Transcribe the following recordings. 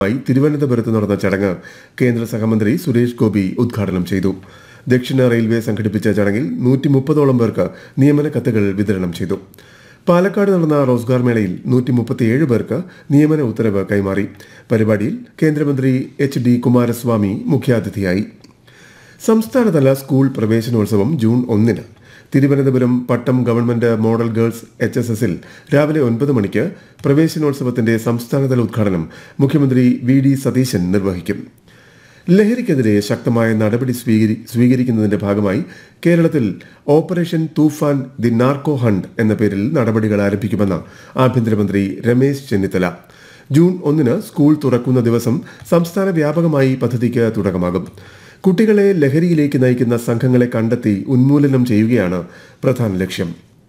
ായി തിരുവനന്തപുരത്ത് നടന്ന ചടങ്ങ് കേന്ദ്ര സഹമന്ത്രി സുരേഷ് ഗോപി ഉദ്ഘാടനം ചെയ്തു ദക്ഷിണ റെയിൽവേ സംഘടിപ്പിച്ച ചടങ്ങിൽ നൂറ്റി മുപ്പതോളം പേർക്ക് നിയമന കത്തുകൾ വിതരണം ചെയ്തു പാലക്കാട് നടന്ന റോസ്ഗാർ മേളയിൽ നൂറ്റി മുപ്പത്തിയേഴ് പേർക്ക് നിയമന ഉത്തരവ് കൈമാറി പരിപാടിയിൽ കേന്ദ്രമന്ത്രി എച്ച് ഡി കുമാരസ്വാമി മുഖ്യാതിഥിയായി സംസ്ഥാനതല സ്കൂൾ പ്രവേശനോത്സവം ജൂൺ ഒന്നിന് Thiruvananthapuram Pattom government model girls H S എസിൽ രാവിലെ ഒൻപത് മണിക്ക് പ്രവേശനോത്സവത്തിന്റെ സംസ്ഥാനതല ഉദ്ഘാടനം മുഖ്യമന്ത്രി വി ഡി സതീശൻ നിർവഹിക്കും ലഹരിക്കെതിരെ ശക്തമായ നടപടി സ്വീകരി സ്വീകരിക്കുന്നതിന്റെ ഭാഗമായി കേരളത്തിൽ operation Toofan the narco hunt എന്ന പേരിൽ നടപടികൾ ആരംഭിക്കുമെന്ന് ആഭ്യന്തരമന്ത്രി രമേശ് ചെന്നിത്തല ജൂൺ ഒന്നിന് സ്കൂൾ തുറക്കുന്ന ദിവസം സംസ്ഥാന വ്യാപകമായി പദ്ധതിക്ക് തുടക്കമാകും കുട്ടികളെ ലഹരിയിലേക്ക് നയിക്കുന്ന സംഘങ്ങളെ കണ്ടെത്തി ഉന്മൂലനം ചെയ്യുകയാണ് പ്രധാന ലക്ഷ്യം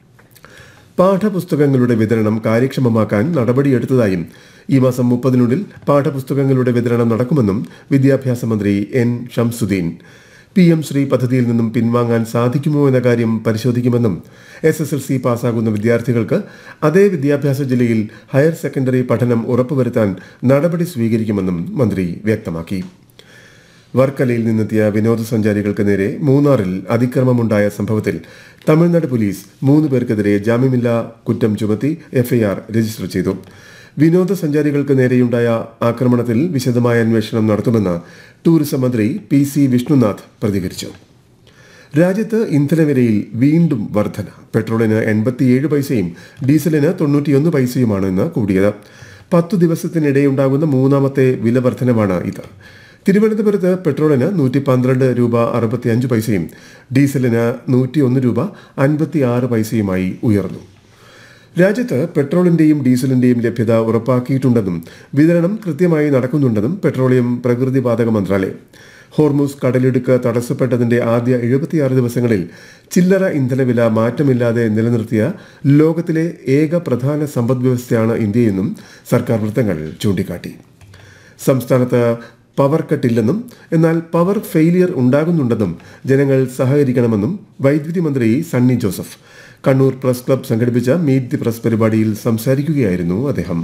പാഠപുസ്തകങ്ങളുടെ വിതരണം കാര്യക്ഷമമാക്കാൻ നടപടിയെടുത്തതായും ഈ മാസം മുപ്പതിനുള്ളിൽ പാഠപുസ്തകങ്ങളുടെ വിതരണം നടക്കുമെന്നും വിദ്യാഭ്യാസ മന്ത്രി N Shamsuddin P M Shri പദ്ധതിയിൽ നിന്നും പിൻവാങ്ങാൻ സാധിക്കുമോ എന്ന കാര്യം പരിശോധിക്കുമെന്നും എസ് എസ് എൽ സി പാസ്സാകുന്ന വിദ്യാർത്ഥികൾക്ക് അതേ വിദ്യാഭ്യാസ ജില്ലയിൽ ഹയർ സെക്കൻഡറി പഠനം ഉറപ്പുവരുത്താൻ നടപടി സ്വീകരിക്കുമെന്നും മന്ത്രി വ്യക്തമാക്കി വർക്കലയിൽ നിന്നെത്തിയ വിനോദസഞ്ചാരികൾക്ക് നേരെ മൂന്നാറിൽ അതിക്രമമുണ്ടായ സംഭവത്തിൽ തമിഴ്നാട് പോലീസ് മൂന്ന് പേർക്കെതിരെ ജാമ്യമില്ലാ കുറ്റം ചുമത്തി എഫ്ഐആർ രജിസ്റ്റർ ചെയ്തു വിനോദസഞ്ചാരികൾക്ക് നേരെയുണ്ടായ ആക്രമണത്തിൽ വിശദമായ അന്വേഷണം നടത്തുമെന്ന് ടൂറിസം മന്ത്രി പി സി വിഷ്ണുനാഥ് പ്രതികരിച്ചു രാജ്യത്ത് ഇന്ധനവിലയിൽ വീണ്ടും വർധന പെട്രോളിന് എൺപത്തിയേഴ് പൈസയും ഡീസലിന് തൊണ്ണൂറ്റിയൊന്ന് പൈസയുമാണ് ഇന്ന് കൂടിയത് പത്തു ദിവസത്തിനിടെയുണ്ടാകുന്ന മൂന്നാമത്തെ വില വർധനവാണ് ഇത് തിരുവനന്തപുരത്ത് പെട്രോളിന് നൂറ്റി പന്ത്രണ്ട് രൂപ അറുപത്തിയഞ്ച് പൈസയും ഡീസലിന് നൂറ്റി ഒന്ന് രൂപ അൻപത്തി ആറ് പൈസയുമായി ഉയർന്നു രാജ്യത്ത് പെട്രോളിന്റെയും ഡീസലിന്റെയും ലഭ്യത ഉറപ്പാക്കിയിട്ടുണ്ടെന്നും വിതരണം കൃത്യമായി നടക്കുന്നുണ്ടെന്നും പെട്രോളിയം പ്രകൃതിവാതക മന്ത്രാലയം ഹോർമൂസ് കടലിടുക്ക് തടസ്സപ്പെട്ടതിന്റെ ആദ്യ എഴുപത്തിയാറ് ദിവസങ്ങളിൽ ചില്ലറ ഇന്ധനവില മാറ്റമില്ലാതെ നിലനിർത്തിയ ലോകത്തിലെ ഏക പ്രധാന സമ്പദ്വ്യവസ്ഥയാണ് ഇന്ത്യയെന്നും സർക്കാർ വൃത്തങ്ങൾ ചൂണ്ടിക്കാട്ടി സംസ്ഥാനത്ത് പവർ കട്ടില്ലെന്നും എന്നാൽ പവർ ഫെയിലിയർ ഉണ്ടാകുന്നുണ്ടെന്നും ജനങ്ങൾ സഹകരിക്കണമെന്നും വൈദ്യുതി മന്ത്രി സണ്ണി ജോസഫ് കണ്ണൂർ പ്രസ് ക്ലബ് സംഘടിപ്പിച്ച മീറ്റ് ദി പ്രസ് പരിപാടിയിൽ സംസാരിക്കുകയായിരുന്നു അദ്ദേഹം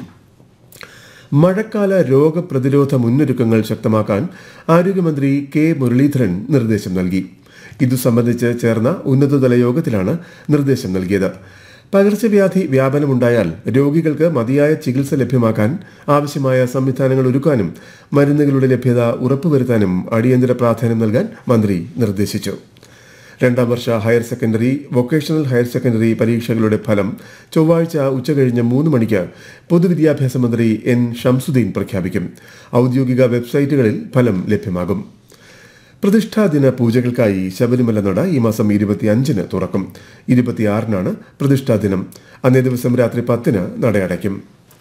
മഴക്കാല രോഗപ്രതിരോധ മുന്നൊരുക്കങ്ങൾ ശക്തമാക്കാൻ ആരോഗ്യമന്ത്രി കെ മുരളീധരൻ നിർദ്ദേശം നൽകി ഇതു സംബന്ധിച്ച് ചേർന്ന ഉന്നതതല യോഗത്തിലാണ് നിർദ്ദേശം നൽകിയത് പകർച്ചവ്യാധി വ്യാപനമുണ്ടായാൽ രോഗികൾക്ക് മതിയായ ചികിത്സ ലഭ്യമാക്കാൻ ആവശ്യമായ സംവിധാനങ്ങൾ ഒരുക്കാനും മരുന്നുകളുടെ ലഭ്യത ഉറപ്പുവരുത്താനും അടിയന്തര പ്രാധാന്യം നൽകാൻ മന്ത്രി നിർദ്ദേശിച്ചു രണ്ടാം വർഷ higher secondary vocational higher secondary പരീക്ഷകളുടെ ഫലം ചൊവ്വാഴ്ച ഉച്ചകഴിഞ്ഞ് മൂന്ന് മണിക്ക് പൊതുവിദ്യാഭ്യാസ മന്ത്രി എൻ ഷംസുദ്ദീൻ പ്രഖ്യാപിക്കും ഔദ്യോഗിക വെബ്സൈറ്റുകളിൽ ഫലം ലഭ്യമാകും പ്രതിഷ്ഠാദിന പൂജകൾക്കായി ശബരിമല നട ഈ മാസം ഇരുപത്തിയഞ്ചിന് തുറക്കും ഇരുപത്തിയാറിനാണ് പ്രതിഷ്ഠാദിനം അന്നേ ദിവസം രാത്രി പത്തിന് നടയടയ്ക്കും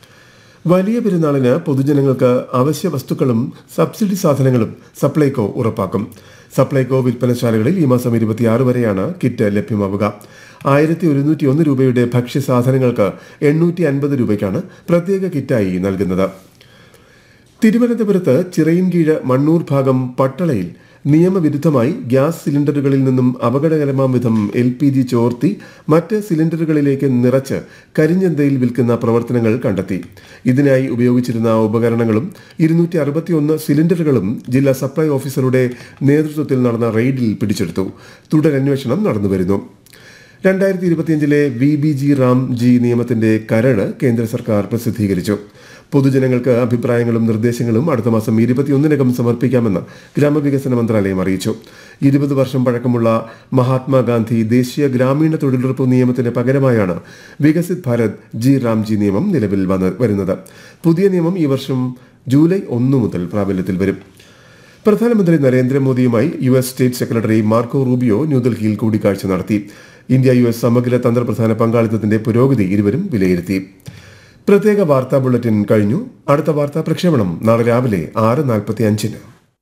വലിയ പെരുന്നാളിന് പൊതുജനങ്ങൾക്ക് അവശ്യ വസ്തുക്കളും സബ്സിഡി സാധനങ്ങളും സപ്ലൈകോ ഉറപ്പാക്കും സപ്ലൈകോ വിൽപ്പനശാലകളിൽ ഈ മാസം ഇരുപത്തിയാറ് വരെയാണ് കിറ്റ് ലഭ്യമാവുക ആയിരത്തി ഒരുന്നൂറ്റി ഒന്ന് രൂപയുടെ ഭക്ഷ്യസാധനങ്ങൾക്ക് എണ്ണൂറ്റി അൻപത് രൂപയ്ക്കാണ് പ്രത്യേക കിറ്റായി നൽകുന്നത് തിരുവനന്തപുരത്ത് ചിറയിൻകീഴ് മണ്ണൂർ ഭാഗം പട്ടളയിൽ നിയമവിരുദ്ധമായി ഗ്യാസ് സിലിണ്ടറുകളിൽ നിന്നും അപകടകരമാം വിധം എൽ പി ജി ചോർത്തി മറ്റ് സിലിണ്ടറുകളിലേക്ക് നിറച്ച് കരിഞ്ഞന്തയിൽ വിൽക്കുന്ന പ്രവർത്തനങ്ങൾ കണ്ടെത്തി ഇതിനായി ഉപയോഗിച്ചിരുന്ന ഉപകരണങ്ങളും ഇരുന്നൂറ്റി അറുപത്തിയൊന്ന് സിലിണ്ടറുകളും ജില്ലാ സപ്ലൈ ഓഫീസറുടെ നേതൃത്വത്തിൽ നടന്ന റെയ്ഡിൽ പിടിച്ചെടുത്തു തുടരന്വേഷണം നടന്നുവരുന്നു രണ്ടായിരത്തി ഇരുപത്തിയഞ്ചിലെ V B G RAM G നിയമത്തിന്റെ കരട് കേന്ദ്ര സർക്കാർ പ്രസിദ്ധീകരിച്ചു പൊതുജനങ്ങൾക്ക് അഭിപ്രായങ്ങളും നിർദ്ദേശങ്ങളും അടുത്ത മാസം ഇരുപത്തിയൊന്നിനകം സമർപ്പിക്കാമെന്ന് ഗ്രാമവികസന മന്ത്രാലയം അറിയിച്ചു ഇരുപത് വർഷം പഴക്കമുള്ള മഹാത്മാഗാന്ധി ദേശീയ ഗ്രാമീണ തൊഴിലുറപ്പ് നിയമത്തിന് പകരമായാണ് വികസിത് ഭാരത് ജി റാംജി നിയമം നിലവിൽ വന്ന് വരുന്നത് പുതിയ നിയമം ഈ വർഷം ജൂലൈ ഒന്ന് മുതൽ പ്രാബല്യത്തിൽ വരും പ്രധാനമന്ത്രി നരേന്ദ്രമോദിയുമായി U S state secretary Marco Rubio ന്യൂഡൽഹിയിൽ കൂടിക്കാഴ്ച നടത്തി ഇന്ത്യ യു എസ് സമഗ്ര തന്ത്രപ്രധാന പങ്കാളിത്തത്തിന്റെ പുരോഗതി ഇരുവരും വിലയിരുത്തി പ്രത്യേക വാർത്താ ബുള്ളറ്റിൻ കഴിഞ്ഞു അടുത്ത വാർത്താ പ്രക്ഷേപണം നാളെ രാവിലെ ആറ് നാൽപ്പത്തി അഞ്ചിന്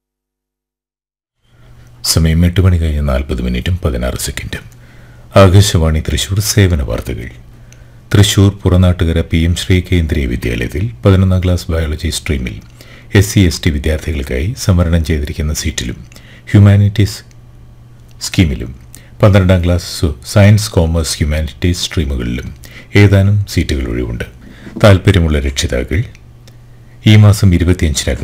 സമയം എട്ട് മണി കഴിഞ്ഞ് നാൽപ്പത് മിനിറ്റും പതിനാറ് സെക്കൻഡും ആകാശവാണി തൃശൂർ സേവന വാർത്തകൾ തൃശൂർ പുറനാട്ടുകര പി എം ശ്രീ കേന്ദ്രീയ വിദ്യാലയത്തിൽ പതിനൊന്നാം ക്ലാസ് ബയോളജി സ്ട്രീമിൽ എസ് സി എസ് ടി വിദ്യാർത്ഥികൾക്കായി സംവരണം ചെയ്തിരിക്കുന്ന സീറ്റിലും ഹ്യൂമാനിറ്റീസ് സ്കീമിലും പന്ത്രണ്ടാം ക്ലാസ് സയൻസ് കോമേഴ്സ് ഹ്യൂമാനിറ്റീസ് സ്ട്രീമുകളിലും ഏതാനും സീറ്റുകൾ ഒഴിവുണ്ട് താൽപ്പര്യമുള്ള രക്ഷിതാക്കൾ ഈ മാസം ഇരുപത്തിയഞ്ചിനകം